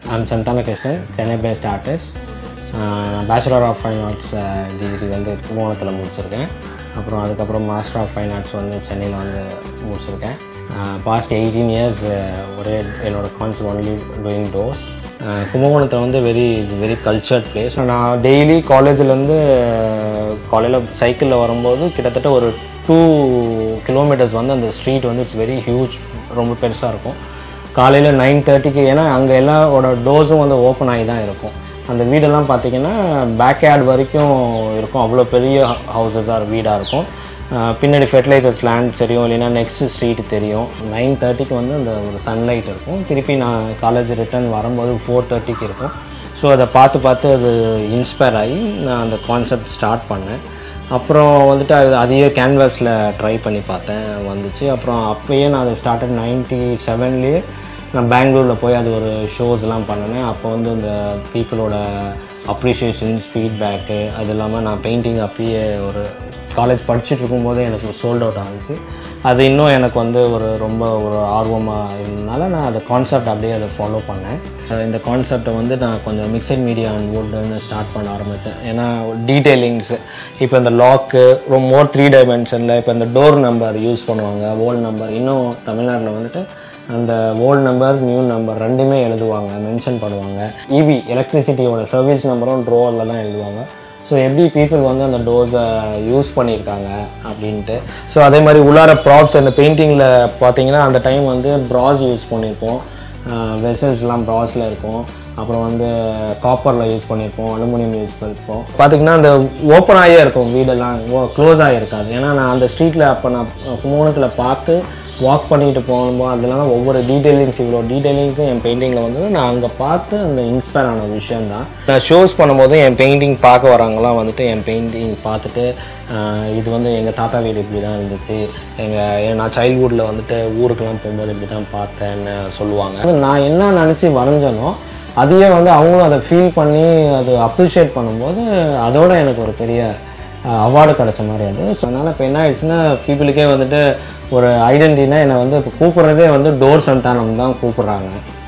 I'm Santhana Krishnan Chennai based artist bachelor of fine arts degree வந்து கும்பகோணத்தில் முடிச்சிருக்கேன் அப்புறம் அதுக்கப்புறம் மாஸ்டர் ஆஃப் ஃபைன் ஆர்ட்ஸ் வந்து சென்னையில் வந்து முடிச்சிருக்கேன் பாஸ்ட் எயிட்டீன் இயர்ஸ் ஒரே என்னோடய கான்செப்ட் ஒன்லி டூயிங் டோஸ் கும்பகோணத்தில் வந்து வெரி வெரி கல்ச்சர்ட் பிளேஸ் நான் டெய்லி காலேஜ்லேருந்து காலையில் சைக்கிளில் வரும்போது கிட்டத்தட்ட ஒரு டூ கிலோமீட்டர்ஸ் வந்து அந்த ஸ்ட்ரீட் வந்து இட்ஸ் வெரி ஹியூஜ் ரொம்ப பெருசாக இருக்கும் காலையில் நைன் தேர்ட்டிக்கு ஏன்னா அங்கே எல்லாரோட டோர்ஸும் வந்து ஓப்பன் ஆகி தான் இருக்கும் அந்த வீடெல்லாம் பார்த்தீங்கன்னா பேக் யார்டு வரைக்கும் இருக்கும் அவ்வளோ பெரிய ஹவுசஸாக வீடாக இருக்கும் ஆஹ் பின்னாடி ஃபெர்டிலைசர்ஸ் லேண்ட் தெரியும் இல்லைன்னா நெக்ஸ்ட் ஸ்ட்ரீட் தெரியும் நைன் தேர்ட்டிக்கு வந்து அந்த ஒரு சன்லைட் இருக்கும் திருப்பி நான் காலேஜ் ரிட்டர்ன் வரும்போது ஃபோர் தேர்ட்டிக்கு இருக்கும் ஸோ அதை பார்த்து பார்த்து அது இன்ஸ்பயர் ஆகி நான் அந்த கான்செப்ட் ஸ்டார்ட் பண்ணேன் அப்புறம் வந்துட்டு அது அதையே கேன்வாஸில் ட்ரை பண்ணி பார்த்தேன் வந்துச்சு அப்புறம் அப்போயே நான் அதை ஸ்டார்டட் நைன்ட்டி செவன்லேயே நான் பெங்களூரில் போய் அது ஒரு ஷோஸ்லாம் பண்ணினேன் அப்போ வந்து இந்த பீப்புளோட அப்ரிஷியேஷன்ஸ் ஃபீட்பேக்கு அது இல்லாமல் நான் பெயிண்டிங் அப்பயே ஒரு காலேஜ் படிச்சுட்டு இருக்கும்போதே எனக்கு சோல்ட் அவுட் ஆனிச்சு அது இன்னும் எனக்கு வந்து ஒரு ரொம்ப ஒரு ஆர்வமாக இருந்ததுனால நான் அந்த கான்செப்ட் அப்படியே அதை ஃபாலோ பண்ணேன் அஹ் இந்த கான்செப்டை வந்து நான் கொஞ்சம் மிக்சட் மீடியா அண்ட் வுட்னு ஸ்டார்ட் பண்ண ஆரம்பித்தேன் ஏன்னா டீட்டெயிலிங்ஸு இப்போ இந்த லாக்கு ரொம்ப மோர் த்ரீ டைமென்ஷனில் இப்போ இந்த டோர் நம்பர் யூஸ் பண்ணுவாங்க ஓல்ட் நம்பர் இன்னும் தமிழ்நாட்டில் வந்துட்டு அந்த ஓல்ட் நம்பர் நியூ நம்பர் ரெண்டுமே எழுதுவாங்க மென்ஷன் பண்ணுவாங்க இவி எலக்ட்ரிசிட்டியோட சர்வீஸ் நம்பரும் ட்ரோவில் தான் எழுதுவாங்க ஸோ எப்படி பீப்புள் வந்து அந்த டோஸை யூஸ் பண்ணியிருக்காங்க அப்படின்ட்டு ஸோ அதே மாதிரி உள்ளார ப்ராப்ஸ் அந்த பெயிண்டிங்கில் பார்த்தீங்கன்னா அந்த டைம் வந்து ப்ராஸ் யூஸ் பண்ணியிருப்போம் வெசல்ஸ்லாம் ப்ராஸில் இருக்கும் அப்புறம் வந்து காப்பரில் யூஸ் பண்ணியிருப்போம் அலுமினியம் யூஸ் பண்ணியிருப்போம் பார்த்தீங்கன்னா அந்த ஓப்பன் ஆகியே இருக்கும் வீடெல்லாம் க்ளோஸ் ஆகிருக்காது ஏன்னா நான் அந்த ஸ்ட்ரீட்டில் அப்போ நான் கும்பகோணத்தில் பார்த்து வாக் பண்ணிட்டு போகும்போது அதெல்லாம் ஒவ்வொரு டீட்டெயிலிங்ஸ் இவ்வளோ டீட்டெயிலிங்ஸும் என் பெயிண்டிங்கில் வந்து நான் அங்கே பார்த்து அந்த இன்ஸ்பயர் ஆன விஷயம் தான் நான் ஷோஸ் பண்ணும்போது என் பெயிண்டிங் பார்க்க வரவங்களாம் வந்துட்டு என் பெயிண்டிங் பார்த்துட்டு ஆஹ், இது வந்து எங்கள் தாத்தா வீடு இப்படி தான் இருந்துச்சு எங்கள் நான் சைல்ட்ஹுட்டில் வந்துட்டு ஊருக்கெல்லாம் போகும்போது இப்படி தான் பார்த்தேன்னு சொல்லுவாங்க அது நான் என்ன நினச்சி வரைஞ்சனோ அதையே வந்து அவங்களும் அதை ஃபீல் பண்ணி அது அப்ரிஷியேட் பண்ணும்போது அதோட எனக்கு ஒரு பெரிய அவார்டு கிடச்ச மாதிரி அது ஸோ அதனால் இப்போ என்ன ஆயிடுச்சுன்னா பீப்புளுக்கே வந்துட்டு ஒரு ஐடென்டிட்டினா என்னை வந்து இப்போ கூப்பிட்றதே வந்து டோர் சந்தானம் தான் கூப்பிட்றாங்க